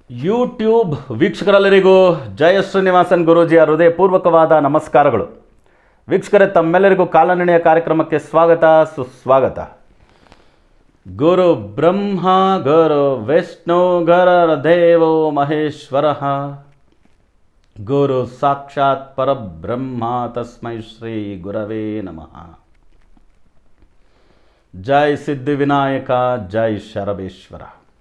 YouTube ವೀಕ್ಷಕರೆಲ್ಲರಿಗೂ ಜಯ ಶ್ರೀನಿವಾಸನ್ ಗುರೂಜಿಯ ಹೃದಯಪೂರ್ವಕವಾದ ನಮಸ್ಕಾರಗಳು ವೀಕ್ಷಕರೇ ತಮ್ಮೆಲ್ಲರಿಗೂ ಕಾಲನಿರ್ಣಯ ಕಾರ್ಯಕ್ರಮಕ್ಕೆ ಸ್ವಾಗತ ಸುಸ್ವಾಗತ ಗುರು ಬ್ರಹ್ಮ ಗುರು ವಿಷ್ಣು ಗರ ದೇವೋ ಮಹೇಶ್ವರ ಗುರು ಸಾಕ್ಷಾತ್ ಪರಬ್ರಹ್ಮ ತಸ್ಮೈ ಶ್ರೀ ಗುರವೇ ನಮಃ ಜೈ ಸಿದ್ಧಿವಿನಾಯಕ ಜೈ ಶರಬೇಶ್ವರ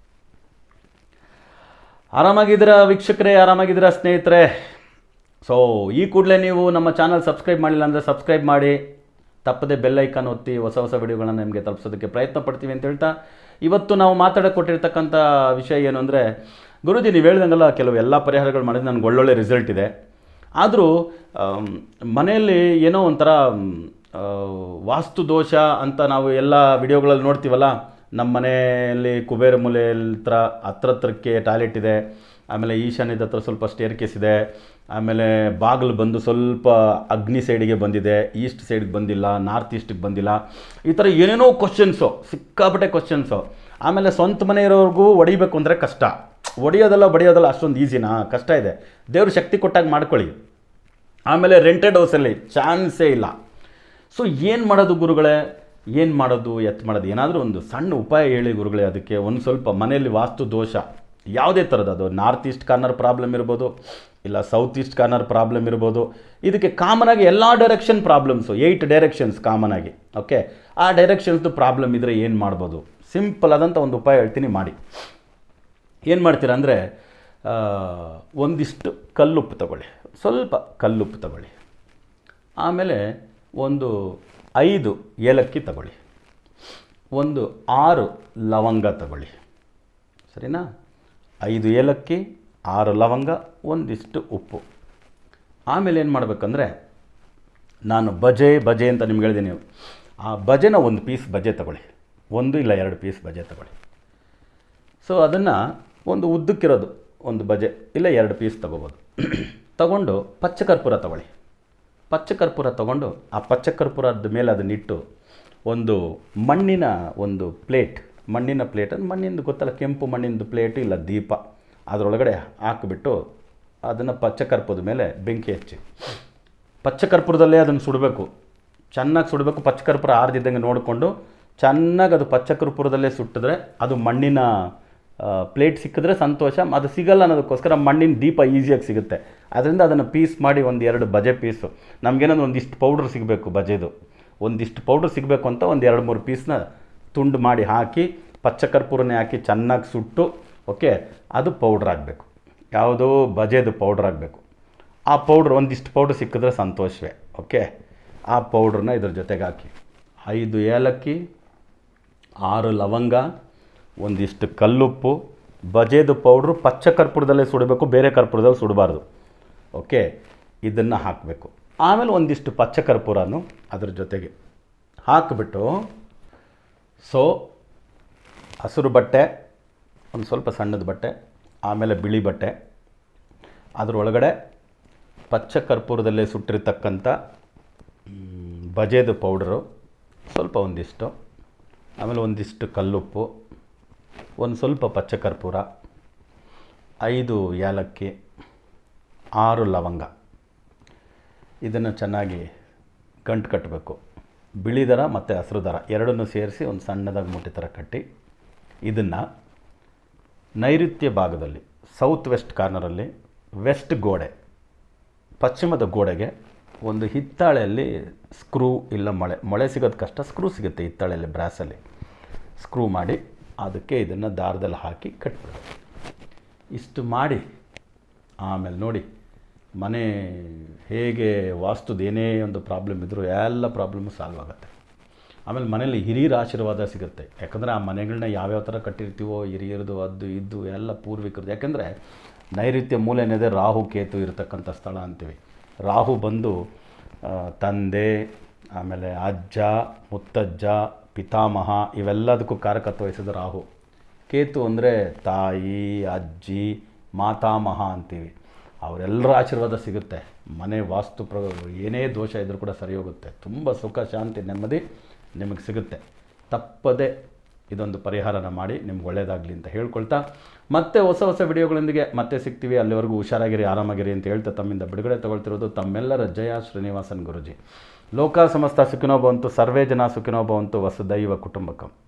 ಆರಾಮಾಗಿದ್ದೀರಾ ವೀಕ್ಷಕರೇ ಆರಾಮಾಗಿದ್ದೀರಾ ಸ್ನೇಹಿತರೆ ಸೊ ಈ ಕೂಡಲೇ ನೀವು ನಮ್ಮ ಚಾನಲ್ ಸಬ್ಸ್ಕ್ರೈಬ್ ಮಾಡಿಲ್ಲ ಅಂದರೆ ಸಬ್ಸ್ಕ್ರೈಬ್ ಮಾಡಿ ತಪ್ಪದೆ ಬೆಲ್ ಐಕಾನ್ ಒತ್ತಿ ಹೊಸ ಹೊಸ ವಿಡಿಯೋಗಳನ್ನ ನಿಮಗೆ ತಲುಪಿಸೋದಕ್ಕೆ ಪ್ರಯತ್ನ ಪಡ್ತೀವಿ ಅಂತ ಹೇಳ್ತಾ ಇವತ್ತು ನಾವು ಮಾತಾಡಕ್ಕೆ ಕೊಟ್ಟಿರ್ತಕ್ಕಂಥ ವಿಷಯ ಏನು ಅಂದರೆ ಗುರುಜಿ ನೀವು ಹೇಳ್ದಂಗೆಲ್ಲ ಕೆಲವು ಎಲ್ಲ ಪರಿಹಾರಗಳು ಮಾಡಿದ್ರೆ ನನಗೆ ಒಳ್ಳೊಳ್ಳೆ ರಿಸಲ್ಟ್ ಇದೆ ಆದರೂ ಆಮ್, ಮನೆಯಲ್ಲಿ ಏನೋ ಒಂಥರ ಮ್, ಆ, ವಾಸ್ತು ದೋಷ ಅಂತ ನಾವು ಎಲ್ಲ ವಿಡಿಯೋಗಳಲ್ಲಿ ನೋಡ್ತೀವಲ್ಲ ನಮ್ಮ ಮನೆಯಲ್ಲಿ ಕುಬೇರ ಮೂಲೆ ಹತ್ರ ಹತ್ರ ಹತ್ರಕ್ಕೆ ಟಾಯ್ಲೆಟ್ ಇದೆ ಆಮೇಲೆ ಈಶಾನ್ಯದ ಹತ್ರ ಸ್ವಲ್ಪ ಸ್ಟೇರ್ ಕೇಸ್ ಇದೆ ಆಮೇಲೆ ಬಾಗಿಲು ಬಂದು ಸ್ವಲ್ಪ ಅಗ್ನಿ ಸೈಡಿಗೆ ಬಂದಿದೆ ಈಸ್ಟ್ ಸೈಡ್ಗೆ ಬಂದಿಲ್ಲ ನಾರ್ತ್ ಈಸ್ಟಿಗೆ ಬಂದಿಲ್ಲ ಈ ಥರ ಏನೇನೋ ಕ್ವಶನ್ಸು ಸಿಕ್ಕಾಪಟ್ಟೆ ಕ್ವಶನ್ಸು ಆಮೇಲೆ ಸ್ವಂತ ಮನೆ ಇರೋರ್ಗೂ ಹೊಡಿಬೇಕು ಅಂದರೆ ಕಷ್ಟ ಹೊಡಿಯೋದಲ್ಲ ಬಡಿಯೋದಲ್ಲ ಅಷ್ಟೊಂದು ಈಸಿನಾ ಕಷ್ಟ ಇದೆ ದೇವ್ರು ಶಕ್ತಿ ಕೊಟ್ಟಾಗ ಮಾಡ್ಕೊಳ್ಳಿ ಆಮೇಲೆ ರೆಂಟೆಡ್ ಹೌಸಲ್ಲಿ ಚಾನ್ಸೇ ಇಲ್ಲ ಸೊ ಏನು ಮಾಡೋದು ಗುರುಗಳೇ ಏನು ಮಾಡೋದು ಎತ್ ಮಾಡೋದು ಏನಾದರೂ ಒಂದು ಸಣ್ಣ ಉಪಾಯ ಹೇಳಿ ಗುರುಗಳೇ ಅದಕ್ಕೆ ಒಂದು ಸ್ವಲ್ಪ ಮನೆಯಲ್ಲಿ ವಾಸ್ತು ದೋಷ ಯಾವುದೇ ಥರದ್ದು ಅದು ನಾರ್ತ್ ಈಸ್ಟ್ ಕಾರ್ನರ್ ಪ್ರಾಬ್ಲಮ್ ಇರ್ಬೋದು ಇಲ್ಲ ಸೌತ್ ಈಸ್ಟ್ ಕಾರ್ನರ್ ಪ್ರಾಬ್ಲಮ್ ಇರ್ಬೋದು ಇದಕ್ಕೆ ಕಾಮನ್ ಆಗಿ ಎಲ್ಲ direction problems eight directions common ಆಗಿ ಓಕೆ ಆ ಡೈರೆಕ್ಷನ್ಸ್ದು ಪ್ರಾಬ್ಲಮ್ ಇದ್ದರೆ ಏನು ಮಾಡ್ಬೋದು ಸಿಂಪಲ್ ಆದಂಥ ಒಂದು ಉಪಾಯ ಹೇಳ್ತೀನಿ ಮಾಡಿ ಏನು ಮಾಡ್ತೀರಾ ಅಂದರೆ ಒಂದಿಷ್ಟು ಕಲ್ಲುಪ್ಪು ತಗೊಳ್ಳಿ ಸ್ವಲ್ಪ ಕಲ್ಲುಪ್ಪು ತಗೊಳ್ಳಿ ಆಮೇಲೆ ಒಂದು ಐದು ಏಲಕ್ಕಿ ತಗೊಳ್ಳಿ ಒಂದು ಆರು ಲವಂಗ ತಗೊಳ್ಳಿ ಸರಿನಾ ಐದು ಏಲಕ್ಕಿ ಆರು ಲವಂಗ ಒಂದಿಷ್ಟು ಉಪ್ಪು ಆಮೇಲೆ ಏನು ಮಾಡಬೇಕಂದ್ರೆ ನಾನು ಬಜೆ ಬಜೆ ಅಂತ ನಿಮ್ಗೆ ಹೇಳಿದ್ದೀನಿ ಆ ಬಜೆನ ಒಂದು ಪೀಸ್ ಬಜೆ ತಗೊಳ್ಳಿ ಒಂದು ಇಲ್ಲ ಎರಡು ಪೀಸ್ ಬಜೆ ತಗೊಳ್ಳಿ ಸೊ ಅದನ್ನು ಒಂದು ಉದ್ದಕ್ಕಿರೋದು ಒಂದು ಬಜೆ ಇಲ್ಲ ಎರಡು ಪೀಸ್ ತಗೋಬೋದು ತಗೊಂಡು ಪಚ್ಚಕರ್ಪೂರ ತಗೊಳ್ಳಿ ಪಚ್ಚಕರ್ಪೂರ ತಗೊಂಡು ಆ ಪಚ್ಚಕರ್ಪೂರದ ಮೇಲೆ ಅದನ್ನಿಟ್ಟು ಒಂದು ಮಣ್ಣಿನ ಒಂದು ಪ್ಲೇಟ್ ಮಣ್ಣಿನ ಪ್ಲೇಟ್ ಅದು ಮಣ್ಣಿಂದು ಗೊತ್ತಲ್ಲ ಕೆಂಪು ಮಣ್ಣಿಂದು ಪ್ಲೇಟ್ ಇಲ್ಲ ದೀಪ ಅದರೊಳಗಡೆ ಹಾಕಿಬಿಟ್ಟು ಅದನ್ನು ಪಚ್ಚಕರ್ಪೂರದ ಮೇಲೆ ಬೆಂಕಿ ಹಚ್ಚಿ ಪಚ್ಚಕರ್ಪೂರದಲ್ಲೇ ಅದನ್ನು ಸುಡಬೇಕು ಚೆನ್ನಾಗಿ ಸುಡಬೇಕು ಪಚ್ಚಕರ್ಪೂರ ಆರ್ದಿದ್ದಂಗೆ ನೋಡಿಕೊಂಡು ಚೆನ್ನಾಗಿ ಅದು ಪಚ್ಚಕರ್ಪೂರದಲ್ಲೇ ಸುಟ್ಟಿದ್ರೆ ಅದು ಮಣ್ಣಿನ ಪ್ಲೇಟ್ ಸಿಕ್ಕಿದ್ರೆ ಸಂತೋಷ ಅದು ಸಿಗಲ್ಲ ಅನ್ನೋದಕ್ಕೋಸ್ಕರ ಮಣ್ಣಿನ ದೀಪ ಈಸಿಯಾಗಿ ಸಿಗುತ್ತೆ ಅದರಿಂದ ಅದನ್ನು ಪೀಸ್ ಮಾಡಿ ಒಂದು ಎರಡು ಬಜೆ ಪೀಸು ನಮಗೇನಾದ್ರು ಒಂದಿಷ್ಟು ಪೌಡ್ರ್ ಸಿಗಬೇಕು ಬಜೆದು ಒಂದಿಷ್ಟು ಪೌಡ್ರ್ ಸಿಗಬೇಕು ಅಂತ ಒಂದು ಎರಡು ಮೂರು ಪೀಸ್ನ ತುಂಡು ಮಾಡಿ ಹಾಕಿ ಪಚ್ಚಕರ್ಪೂರನೇ ಹಾಕಿ ಚೆನ್ನಾಗಿ ಸುಟ್ಟು ಓಕೆ ಅದು ಪೌಡ್ರ್ ಆಗಬೇಕು ಯಾವುದೋ ಬಜೆದು ಪೌಡ್ರ್ ಆಗಬೇಕು ಆ ಪೌಡ್ರ್ ಒಂದಿಷ್ಟು ಪೌಡ್ರ್ ಸಿಕ್ಕಿದ್ರೆ ಸಂತೋಷವೇ ಓಕೆ ಆ ಪೌಡ್ರನ್ನ ಇದ್ರ ಜೊತೆಗೆ ಹಾಕಿ ಐದು ಏಲಕ್ಕಿ ಆರು ಲವಂಗ ಒಂದಿಷ್ಟು ಕಲ್ಲುಪ್ಪು ಬಜೆದು ಪೌಡ್ರು ಪಚ್ಚ ಕರ್ಪೂರದಲ್ಲೇ ಸುಡಬೇಕು ಬೇರೆ ಕರ್ಪೂರದಲ್ಲಿ ಸುಡಬಾರ್ದು ಓಕೆ ಇದನ್ನು ಹಾಕಬೇಕು ಆಮೇಲೆ ಒಂದಿಷ್ಟು ಪಚ್ಚ ಕರ್ಪೂರನು ಅದ್ರ ಜೊತೆಗೆ ಹಾಕಿಬಿಟ್ಟು ಸೊ ಹಸಿರು ಬಟ್ಟೆ ಒಂದು ಸ್ವಲ್ಪ ಸಣ್ಣದ ಬಟ್ಟೆ ಆಮೇಲೆ ಬಿಳಿ ಬಟ್ಟೆ ಅದರೊಳಗಡೆ ಪಚ್ಚ ಕರ್ಪೂರದಲ್ಲೇ ಸುಟ್ಟಿರ್ತಕ್ಕಂಥ ಮ್, ಬಜೆದು ಪೌಡ್ರು ಸ್ವಲ್ಪ ಒಂದಿಷ್ಟು ಆಮೇಲೆ ಒಂದಿಷ್ಟು ಕಲ್ಲುಪ್ಪು ಒಂದು ಸ್ವಲ್ಪ ಪಚ್ಚ ಕರ್ಪೂರ ಐದು ಏಲಕ್ಕಿ ಆರು ಲವಂಗ ಇದನ್ನು ಚೆನ್ನಾಗಿ ಗಂಟು ಕಟ್ಟಬೇಕು ಬಿಳಿ ದರ ಮತ್ತು ಹಸಿರು ದರ ಎರಡನ್ನೂ ಸೇರಿಸಿ ಒಂದು ಸಣ್ಣದಾಗಿ ಮುಟ್ಟಿ ಥರ ಕಟ್ಟಿ ಇದನ್ನು ನೈಋತ್ಯ ಭಾಗದಲ್ಲಿ ಸೌತ್ ವೆಸ್ಟ್ ಕಾರ್ನರಲ್ಲಿ ವೆಸ್ಟ್ ಗೋಡೆ ಪಶ್ಚಿಮದ ಗೋಡೆಗೆ ಒಂದು ಹಿತ್ತಾಳೆಯಲ್ಲಿ ಸ್ಕ್ರೂ ಇಲ್ಲ ಮೊಳೆ ಮೊಳೆ ಸಿಗೋದು ಕಷ್ಟ ಸ್ಕ್ರೂ ಸಿಗುತ್ತೆ ಹಿತ್ತಾಳೆಯಲ್ಲಿ ಬ್ರಾಸಲ್ಲಿ ಸ್ಕ್ರೂ ಮಾಡಿ ಅದಕ್ಕೆ ಇದನ್ನು ದಾರದಲ್ಲಿ ಹಾಕಿ ಕಟ್ಬಿಡೋದು ಇಷ್ಟು ಮಾಡಿ ಆಮೇಲೆ ನೋಡಿ ಮನೆ ಹೇಗೆ ವಾಸ್ತುದು ಏನೇ ಒಂದು ಪ್ರಾಬ್ಲಮ್ ಇದ್ದರೂ ಎಲ್ಲ ಪ್ರಾಬ್ಲಮ್ಮು ಸಾಲ್ವ್ ಆಗುತ್ತೆ ಆಮೇಲೆ ಮನೇಲಿ ಹಿರಿಯರ ಆಶೀರ್ವಾದ ಸಿಗುತ್ತೆ ಯಾಕಂದರೆ ಆ ಮನೆಗಳನ್ನ ಯಾವ್ಯಾವ ಥರ ಕಟ್ಟಿರ್ತೀವೋ ಹಿರಿಯರದು ಅದು ಇದು ಎಲ್ಲ ಪೂರ್ವಿಕರದು ಯಾಕೆಂದರೆ ನೈಋತ್ಯ ಮೂಲೆಯೇ ರಾಹು ಕೇತು ಇರತಕ್ಕಂಥ ಸ್ಥಳ ಅಂತೀವಿ ರಾಹು ಬಂದು ಆ, ತಂದೆ ಆಮೇಲೆ ಅಜ್ಜ ಮುತ್ತಜ್ಜ ಪಿತಾಮಹ ಇವೆಲ್ಲದಕ್ಕೂ ಕಾರಕತ್ವ ವಹಿಸಿದ ರಾಹು ಕೇತು ಅಂದರೆ ತಾಯಿ ಅಜ್ಜಿ ಮಾತಾಮಹ ಅಂತೀವಿ ಅವರೆಲ್ಲರ ಆಶೀರ್ವಾದ ಸಿಗುತ್ತೆ ಮನೆ ವಾಸ್ತು ಪ್ರ ಏನೇ ದೋಷ ಇದ್ರೂ ಕೂಡ ಸರಿ ಹೋಗುತ್ತೆ ತುಂಬ ಸುಖ ಶಾಂತಿ ನೆಮ್ಮದಿ ನಿಮಗೆ ಸಿಗುತ್ತೆ ತಪ್ಪದೆ ಇದೊಂದು ಪರಿಹಾರನ ಮಾಡಿ ನಿಮ್ಗೆ ಒಳ್ಳೆಯದಾಗಲಿ ಅಂತ ಹೇಳ್ಕೊಳ್ತಾ ಮತ್ತೆ ಹೊಸ ಹೊಸ ವಿಡಿಯೋಗಳೊಂದಿಗೆ ಮತ್ತೆ ಸಿಗ್ತೀವಿ ಅಲ್ಲಿವರೆಗೂ ಹುಷಾರಾಗಿರಿ ಆರಾಮಾಗಿರಿ ಅಂತ ಹೇಳ್ತಾ ತಮ್ಮಿಂದ ಬಿಡುಗಡೆ ತಗೊಳ್ತಿರೋದು ತಮ್ಮೆಲ್ಲರ ಜಯ ಶ್ರೀನಿವಾಸನ್ ಗುರುಜಿ ಲೋಕ ಸಮಸ್ತ ಸುಖಿನೋ ಭವಂತು ಸರ್ವೇ ಜನ ಸುಖಿನೋ ಭವಂತು ವಸುದೈವ ಕುಟುಂಬಕಂ